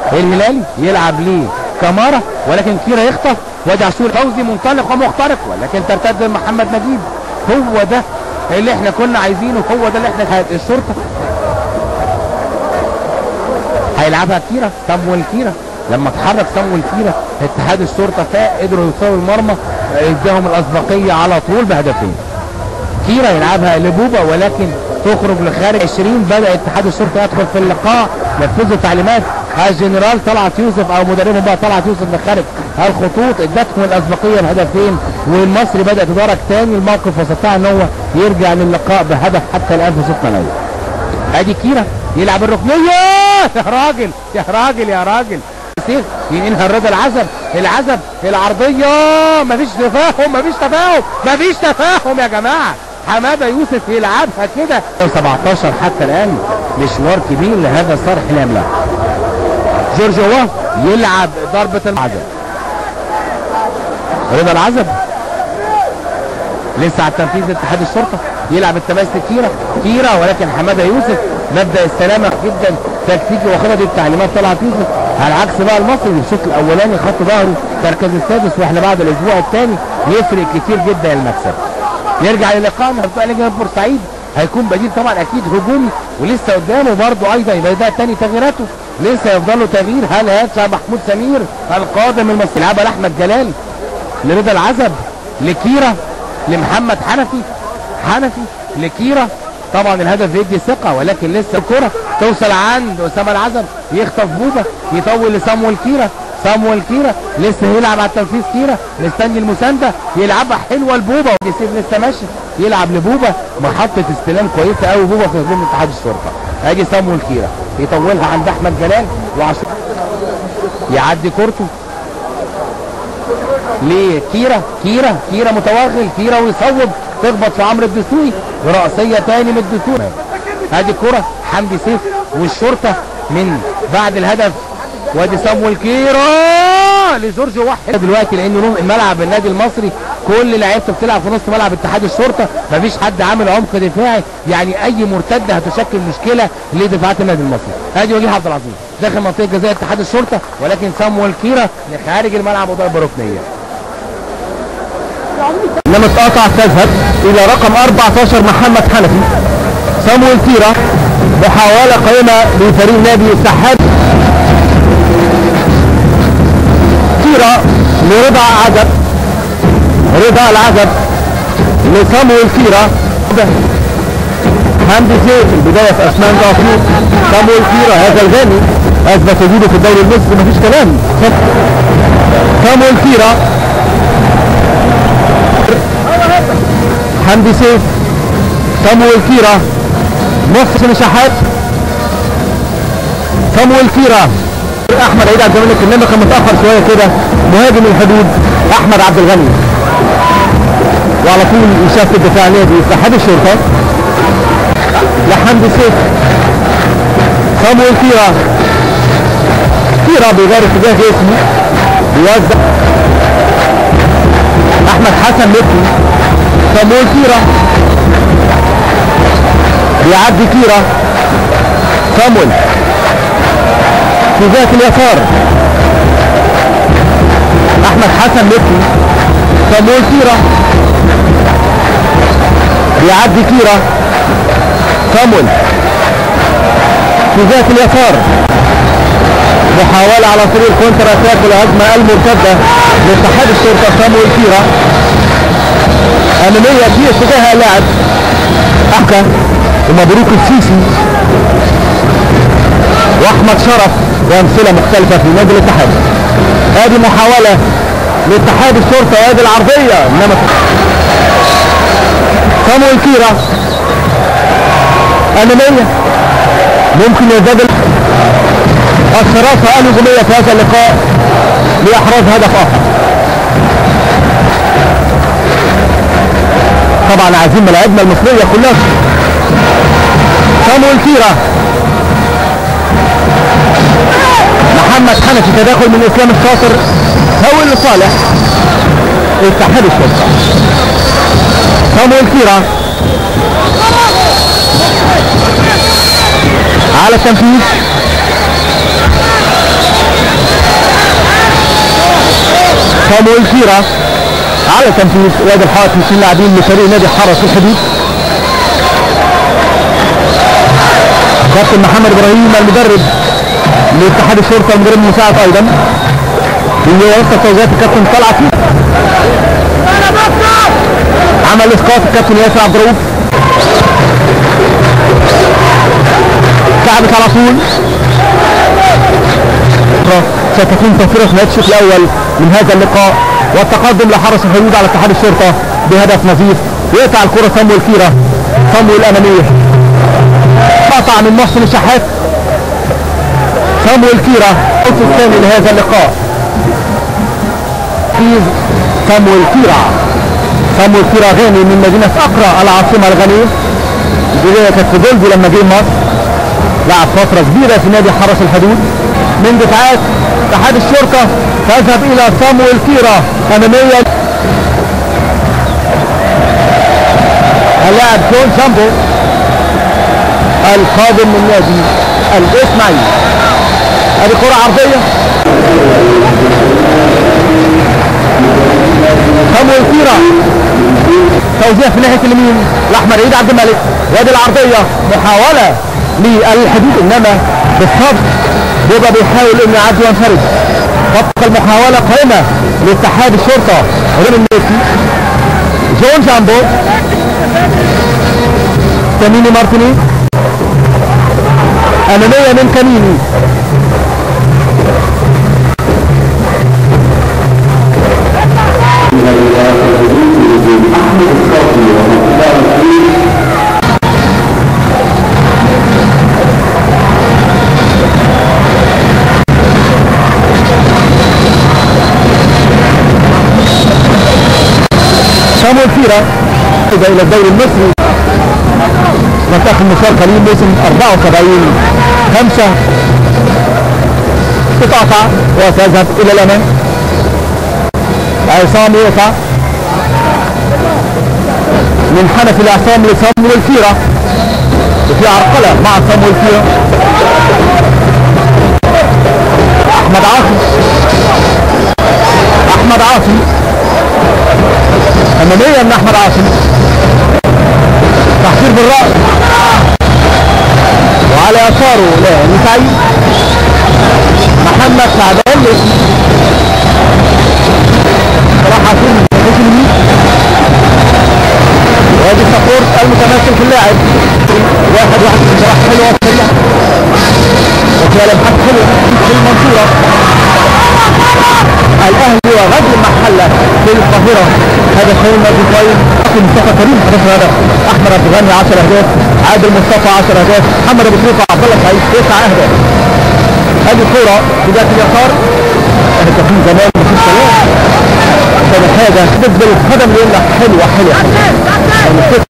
الهلالي يلعب ليه كمارة ولكن كيرا يخطف وادي عاشور فوزي منطلق ومخترق ولكن ترتد محمد نجيب هو ده اللي احنا كنا عايزينه هو ده اللي احنا الشرطه هيلعبها كيرا صمويل كيرا لما اتحرك صمويل كيرا اتحاد الشرطه فاق قدروا يوصلوا المرمى اداهم الاسبقيه على طول بهدفين كيرا يلعبها لبوبا ولكن تخرج لخارج 20 بدا اتحاد الشرطه يدخل في اللقاء نفذوا تعليمات الجنرال طلعت يوسف او مدربهم بقى طلعت يوسف لخارج الخطوط ادتهم الاسبقيه بهدفين والمصري بدا يتدارك تاني الموقف واستطاع ان هو يرجع للقاء بهدف حتى الان في شوط نهائي ادي كيرا يلعب الركنيه يا راجل يا راجل يا راجل ينهى الرضا العزب العزب العرضيه مفيش تفاهم مفيش تفاهم مفيش تفاهم يا جماعه حماده يوسف يلعبها كده 17 حتى الان مشوار كبير لهذا الصرح الاملاح جورجوا يلعب ضربه العزب رضا العزب لسه على التنفيذ اتحاد الشرطه يلعب التماس كيرا كيرا ولكن حماده يوسف مبدا السلامه جدا تكتيكي واخدها دي التعليمات طلعت يوسف على عكس بقى المصري الشوط الاولاني خط ظهره مركز السادس واحنا بعد الاسبوع الثاني يفرق كتير جدا المكسب يرجع للقائنا بقى لجنه بورسعيد هيكون بديل طبعا اكيد هجومي ولسه قدامه برضه ايضا يبقى ده تاني تغييراته لسه يفضل له تغيير هل هيطلع محمود سمير القادم المصري يلعبها لاحمد جلال لرضا العزب لكيرا لمحمد حنفي حنفي لكيرا طبعا الهدف يدي ثقة ولكن لسه الكرة توصل عند أسامة العزب يخطف بوبا يطول لصامويل كيرا صامويل كيرا لسه يلعب على التنفيذ كيرا مستني المساندة يلعبها حلوة لبوبا يسيب لسه ماشي يلعب لبوبا محطة استلام كويسة قوي بوبا في هجوم اتحاد الشرطة ادي صامويل كيرا يطولها عند احمد جلال وعشان يعدي كورته ليه كيرا كيرا كيرا متوغل كيرا ويصوب تخبط في عمرو الدسوقي رأسية تاني من الدسوقي ادي كرة حمدي سيف والشرطة من بعد الهدف وادي صامويل كيرا لجورج واحد دلوقتي لان الملعب النادي المصري كل لعيبته بتلعب في نص ملعب اتحاد الشرطه مفيش حد عامل عمق دفاعي يعني اي مرتده هتشكل مشكله لدفاعات النادي المصري ادي وجيه عبد العزيز داخل منطقه جزاء اتحاد الشرطه ولكن صامويل كيرا لخارج الملعب وضربه ركنيه لما اتقطع تذهب الى رقم 14 محمد حنفي صامويل كيرا محاولة قائمة لفريق نادي السحاب كيرا لرضا عزب رضا العزب لصامويل كيرا حمدي سيف البداية في أسنان دافور صامويل كيرا هذا الغني أثبت وجوده في الدوري المصري مفيش كلام صامويل كيرا حمدي سيف صامويل كيرا محسن شحات صامويل كيرا احمد عيد عبد الجميل انما كان متاخر شويه كده مهاجم الحدود احمد عبد الغني وعلى طول يشاف الدفاع نادي اتحاد الشرطه لحمدي سيف صامويل كيرا كيرا بيغير اتجاه جسمه بيوزع احمد حسن مكي صامويل كيرا بيعدي كيرا صامويل في ذات اليسار احمد حسن مكي صامويل كيرا بيعدي كيرا صامويل في ذات اليسار محاولة على طريق كونتر اتاك والهجمة المرتدة لاتحاد الشرطة صامويل كيرا أمامية في اتجاه اللاعب أحكى ومبروك السيسي واحمد شرف وامثله مختلفه في نادي الاتحاد ادي محاوله لاتحاد الشرطه وادي العرضيه انما صامويل كيرا اماميه ممكن يزداد الشراسه الهجوميه في هذا اللقاء لاحراز هدف اخر طبعا عايزين ملاعبنا المصريه كلها صامويل كيرا محمد حنفي تداخل من اسلام الشاطر هو لصالح اتحاد الشرطه صامويل كيرا على التنفيذ صامويل كيرا على تنفيذ وادي الحائط من لاعبين لفريق نادي حرس الحدود كابتن محمد ابراهيم المدرب لاتحاد الشرطه المدرب المساعد ايضا ووسط توجيهات الكابتن طلعت عمل اسقاط الكابتن ياسر عبد الرؤوف كعبت على طول ستكون تفريغ في الشوط الاول من هذا اللقاء والتقدم لحرس الحدود على اتحاد الشرطه بهدف نظيف يقطع الكره صامويل كيرا صامويل الاماميه قطع من محسن الشحات صامويل كيرا الشوط الثاني لهذا اللقاء تركيز صامويل كيرا صامويل كيرا غاني من مدينة أقرى العاصمة الغنية البداية كانت في جولدي لما جه مصر لعب فترة كبيرة في نادي حرس الحدود من دفاعات اتحاد الشرطة تذهب إلى صامويل كيرا أماميا اللاعب جون جامبو القادم من نادي الإسماعيلي هذه كرة عرضية صامويل كيرا توزيع في ناحيه اليمين لاحمد عيد عبد الملك وادي العرضيه محاوله للحدود انما بالصبر بيبقى بيحاول انه يعدي وينفرد تبقى المحاوله قائمه لاتحاد الشرطه ريم النيسي جون جامبو كاميني مارتينيز اماميه من كاميني صامويل كيرا إذا إلى الدوري المصري منتخب مشوار قليل موسم 74 خمسة تتقطع وتذهب إلى الأمام عصام يقطع من حنف العصام لصامويل كيرا وفي عرقلة مع صامويل كيرا أحمد عاصم أحمد عاصم أمامية من أحمد عاصم تحصيل بالرأس وعلى يساره لا سعيد محمد سعدان صلاح عاشور من ناحية اليمين وادي السبورت المتمثل في اللاعب واحد واحد بصراحة حلوة وسريعة وفيها لمحات حلوة في المنصورة الاهلي وغزل المحله في القاهره هذا شيء في قائم اخي مصطفى كريم 11 هدف احمد عبد الغني 10 اهداف عادل مصطفى 10 اهداف محمد ابو تريكه عبد الله سعيد 9 اهداف هذه الكوره في ذات اليسار كانت في زمان مفيش كلام كانت حاجه تدبل القدم يقول لك حلوه حلوه يعني